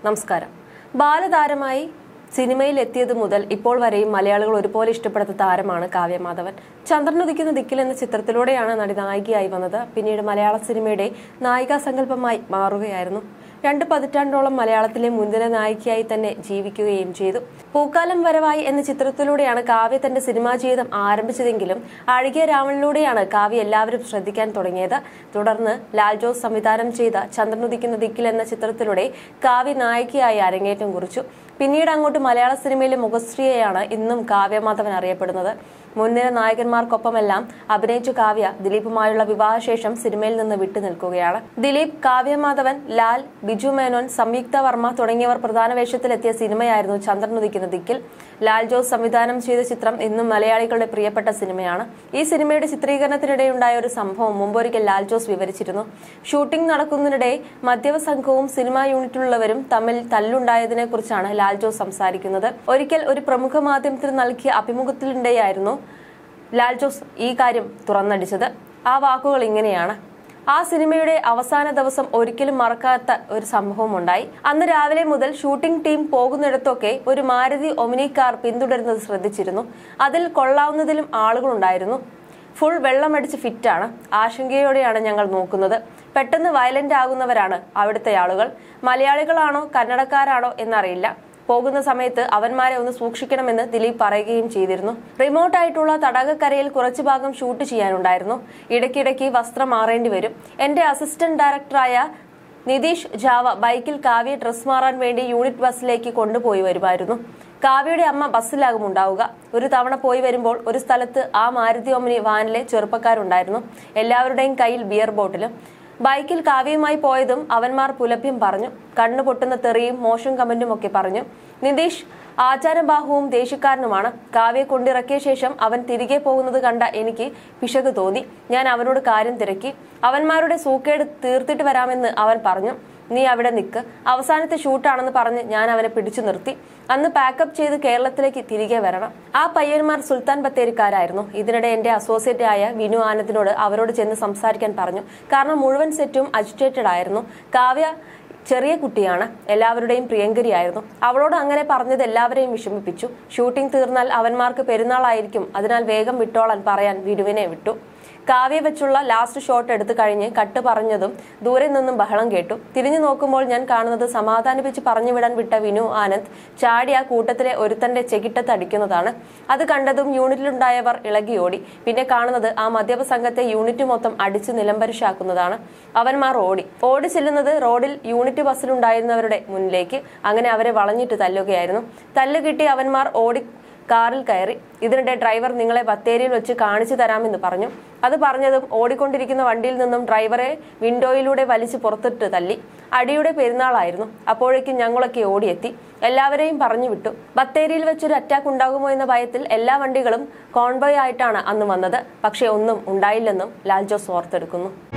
നമസ്കാരം ബാലതാരമായി സിനിമയിൽ എത്തിയത് മുതൽ ഇപ്പോൾ വരെയും മലയാളികൾ ഒരുപോലെ ഇഷ്ടപ്പെടുന്ന താരമാണ് കാവ്യമാധവൻ ചന്ദ്രനുദിക്കുന്ന ദിക്കിൽ എന്ന ചിത്രത്തിലൂടെയാണ് നടി നായികയായി വന്നത് പിന്നീട് മലയാള സിനിമയുടെ നായികാ സങ്കല്പമായി മാറുകയായിരുന്നു രണ്ട് പതിറ്റാണ്ടോളം മലയാളത്തിലെ മുൻനിര നായികയായി തന്നെ ജീവിക്കുകയും ചെയ്തു പൂക്കാലം വരവായി എന്ന ചിത്രത്തിലൂടെയാണ് കാവ്യ തന്റെ സിനിമാ ജീവിതം ആരംഭിച്ചതെങ്കിലും അഴകിയ രാവണിലൂടെയാണ് കാവ്യ എല്ലാവരും ശ്രദ്ധിക്കാൻ തുടങ്ങിയത് തുടർന്ന് ലാൽ ജോസ് സംവിധാനം ചെയ്ത ചന്ദ്രനുദിക്കുന്ന ദിക്കിൽ എന്ന ചിത്രത്തിലൂടെ കാവ്യ നായികയായി അരങ്ങേറ്റം കുറിച്ചു പിന്നീട് അങ്ങോട്ട് മലയാള സിനിമയിലെ മുഖശ്രീയെയാണ് ഇന്നും കാവ്യമാധവൻ അറിയപ്പെടുന്നത് മുൻനിര നായകന്മാർക്കൊപ്പമെല്ലാം അഭിനയിച്ച കാവ്യ ദിലീപുമായുള്ള വിവാഹശേഷം സിനിമയിൽ നിന്ന് വിട്ടുനിൽക്കുകയാണ് ദിലീപ് കാവ്യമാധവൻ ലാൽ ബിജു മേനോൻ സംയുക്ത വർമ്മ തുടങ്ങിയവർ പ്രധാന വേഷത്തിലെത്തിയ സിനിമയായിരുന്നു ചന്ദ്രനുദിക്കുന്ന ദിക്കിൽ ലാൽ ജോസ് സംവിധാനം ചെയ്ത ചിത്രം ഇന്നും മലയാളികളുടെ പ്രിയപ്പെട്ട സിനിമയാണ് ഈ സിനിമയുടെ ചിത്രീകരണത്തിനിടെയുണ്ടായ ഒരു സംഭവം മുമ്പൊരിക്കൽ ലാൽ ജോസ് വിവരിച്ചിരുന്നു ഷൂട്ടിംഗ് നടക്കുന്നതിനിടെ മദ്യപ സംഘവും സിനിമാ യൂണിറ്റിലുള്ളവരും തമ്മിൽ തല്ലുണ്ടായതിനെ കുറിച്ചാണ് ലാൽ ജോസ് സംസാരിക്കുന്നത് ഒരിക്കൽ ഒരു പ്രമുഖ മാധ്യമത്തിന് നൽകിയ അഭിമുഖത്തിനിടെയായിരുന്നു ലാൽ ജോസ് ഈ കാര്യം തുറന്നടിച്ചത് ആ വാക്കുകൾ ഇങ്ങനെയാണ് ആ സിനിമയുടെ അവസാന ദിവസം ഒരിക്കലും മറക്കാത്ത ഒരു സംഭവം ഉണ്ടായി അന്ന് രാവിലെ മുതൽ ഷൂട്ടിംഗ് ടീം പോകുന്നിടത്തൊക്കെ ഒരു മാരുതി ഒമിനി കാർ പിന്തുടരുന്നത് ശ്രദ്ധിച്ചിരുന്നു അതിൽ കൊള്ളാവുന്നതിലും ആളുകളുണ്ടായിരുന്നു ഫുൾ വെള്ളമടിച്ച് ഫിറ്റാണ് ആശങ്കയോടെയാണ് ഞങ്ങൾ നോക്കുന്നത് പെട്ടെന്ന് വയലന്റ് ആകുന്നവരാണ് അവിടുത്തെ ആളുകൾ മലയാളികളാണോ കന്നഡക്കാരാണോ എന്നറിയില്ല പോകുന്ന സമയത്ത് അവന്മാരെ ഒന്ന് സൂക്ഷിക്കണമെന്ന് ദിലീപ് പറയുകയും ചെയ്തിരുന്നു റിമോട്ട് ആയിട്ടുള്ള തടാകക്കരയിൽ കുറച്ചു ഭാഗം ഷൂട്ട് ചെയ്യാനുണ്ടായിരുന്നു ഇടയ്ക്കിടയ്ക്ക് വസ്ത്രം മാറേണ്ടി വരും എന്റെ അസിസ്റ്റന്റ് ഡയറക്ടറായ നിതീഷ് ജാവ ബൈക്കിൽ കാവ്യ ഡ്രസ് മാറാൻ വേണ്ടി യൂണിറ്റ് ബസ്സിലേക്ക് കൊണ്ടുപോയി വരുമായിരുന്നു കാവ്യയുടെ അമ്മ ബസ്സിലാകും ഉണ്ടാവുക ഒരു തവണ പോയി വരുമ്പോൾ ഒരു സ്ഥലത്ത് ആ മാരുതി ഒമിനി വാനിലെ ചെറുപ്പക്കാരുണ്ടായിരുന്നു എല്ലാവരുടെയും കയ്യിൽ ബിയർ ബോട്ടിലും ബൈക്കിൽ കാവ്യയുമായി പോയതും അവന്മാർ പുലഭ്യം പറഞ്ഞു കണ്ണു പൊട്ടുന്ന തെറിയും മോശം കമന്റും ഒക്കെ പറഞ്ഞു നിതീഷ് ആചാരബാഹുവും ദേഷ്യക്കാരനുമാണ് കാവ്യെ കൊണ്ടിറക്കിയ ശേഷം അവൻ തിരികെ പോകുന്നത് കണ്ട എനിക്ക് പിശക് തോന്നി ഞാൻ അവനോട് കാര്യം തിരക്കി അവന്മാരുടെ സൂക്കേട് തീർത്തിട്ട് വരാമെന്ന് അവൻ പറഞ്ഞു നീ അവിടെ നിൽക്ക് അവസാനത്തെ ഷൂട്ടാണെന്ന് പറഞ്ഞ് ഞാൻ അവനെ പിടിച്ചു നിർത്തി അന്ന് പാക്കപ്പ് ചെയ്ത് കേരളത്തിലേക്ക് തിരികെ വരണം ആ പയ്യന്മാർ സുൽത്താൻ ബത്തേരിക്കാരായിരുന്നു ഇതിനിടെ എന്റെ അസോസിയേറ്റ് ആയ വിനു ആനന്ദിനോട് അവരോട് ചെന്ന് സംസാരിക്കാൻ പറഞ്ഞു കാരണം മുഴുവൻ സെറ്റും അജിറ്റേറ്റഡ് ആയിരുന്നു കാവ്യ ചെറിയ കുട്ടിയാണ് എല്ലാവരുടെയും പ്രിയങ്കരിയായിരുന്നു അവളോട് അങ്ങനെ പറഞ്ഞത് എല്ലാവരെയും വിഷമിപ്പിച്ചു ഷൂട്ടിംഗ് തീർന്നാൽ അവന്മാർക്ക് പെരുന്നാളായിരിക്കും അതിനാൽ വേഗം വിട്ടോളാൻ പറയാൻ വിനുവിനെ വിട്ടു കാവ്യ വെച്ചുള്ള ലാസ്റ്റ് ഷോട്ട് എടുത്തു കഴിഞ്ഞ് കട്ട് പറഞ്ഞതും ദൂരെ നിന്നും ബഹളം കേട്ടു തിരിഞ്ഞു നോക്കുമ്പോൾ ഞാൻ കാണുന്നത് സമാധാനിപ്പിച്ച് പറഞ്ഞുവിടാൻ വിട്ട വിനു ആനന്ദ് ചാടി ആ കൂട്ടത്തിലെ ഒരുത്തന്റെ ചെകിട്ടത്ത് അടിക്കുന്നതാണ് അത് കണ്ടതും യൂണിറ്റിലുണ്ടായവർ ഇളകിയോടി പിന്നെ കാണുന്നത് ആ മദ്യപ സംഘത്തെ യൂണിറ്റ് മൊത്തം അടിച്ച് നിലംപരിശാക്കുന്നതാണ് അവന്മാർ ഓടി ഓടി ചെല്ലുന്നത് റോഡിൽ യൂണിറ്റ് ബസ്സിലുണ്ടായിരുന്നവരുടെ മുന്നിലേക്ക് അങ്ങനെ അവരെ വളഞ്ഞിട്ട് തല്ലുകയായിരുന്നു തല്ല് കിട്ടി അവന്മാർ ഓടി കാറിൽ കയറി ഇതിനിടെ ഡ്രൈവർ നിങ്ങളെ ബത്തേരിയിൽ വെച്ച് കാണിച്ചു തരാമെന്ന് പറഞ്ഞു അത് പറഞ്ഞതും ഓടിക്കൊണ്ടിരിക്കുന്ന വണ്ടിയിൽ നിന്നും ഡ്രൈവറെ വിൻഡോയിലൂടെ വലിച്ചു പുറത്തിട്ട് തല്ലി അടിയുടെ പെരുന്നാളായിരുന്നു അപ്പോഴേക്കും ഞങ്ങളൊക്കെ ഓടിയെത്തി എല്ലാവരെയും പറഞ്ഞു വിട്ടു ബത്തേരിയിൽ വെച്ചൊരു അറ്റാക്ക് ഉണ്ടാകുമോ എന്ന ഭയത്തിൽ എല്ലാ വണ്ടികളും കോൺവോയ് ആയിട്ടാണ് അന്ന് വന്നത് പക്ഷേ ഒന്നും ഉണ്ടായില്ലെന്നും ലാൽ ജോസ് ഓർത്തെടുക്കുന്നു